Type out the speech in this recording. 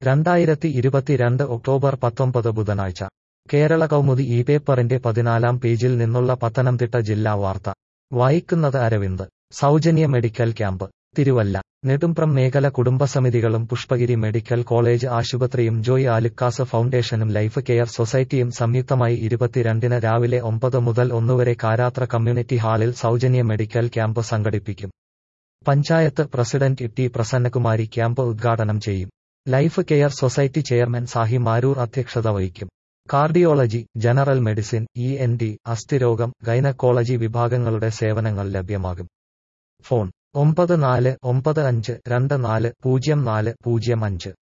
രണ്ടായിരത്തി ഇരുപത്തിരണ്ട് ഒക്ടോബർ പത്തൊമ്പത് ബുധനാഴ്ച കേരള കൗമുദി ഈ പേപ്പറിന്റെ പതിനാലാം പേജിൽ നിന്നുള്ള പത്തനംതിട്ട ജില്ലാ വാർത്ത വായിക്കുന്നത് അരവിന്ദ് സൗജന്യ മെഡിക്കൽ ക്യാമ്പ് തിരുവല്ല നെടുമ്പ്രം മേഖല കുടുംബസമിതികളും പുഷ്പഗിരി മെഡിക്കൽ കോളേജ് ആശുപത്രിയും ജോയ് ആലുക്കാസ് ഫൗണ്ടേഷനും ലൈഫ് കെയർ സൊസൈറ്റിയും സംയുക്തമായി ഇരുപത്തിരണ്ടിന് രാവിലെ ഒമ്പത് മുതൽ ഒന്നുവരെ കാരാത്ര കമ്മ്യൂണിറ്റി ഹാളിൽ സൗജന്യ മെഡിക്കൽ ക്യാമ്പ് സംഘടിപ്പിക്കും panchayat president T Prasannakumari camp ഉദ്ഘാടനം ചെയ്യും life care society chairman Sahi Maroor അധ്യക്ഷത വഹിക്കും cardiology general medicine E N T അസ്ഥിരോഗം ഗൈനക്കോളജി വിഭാഗങ്ങളുടെ സേവനങ്ങൾ ലഭ്യമാകും ഫോൺ ഒമ്പത് നാല് ഒമ്പത് അഞ്ച് രണ്ട് നാല് പൂജ്യം നാല് പൂജ്യം അഞ്ച്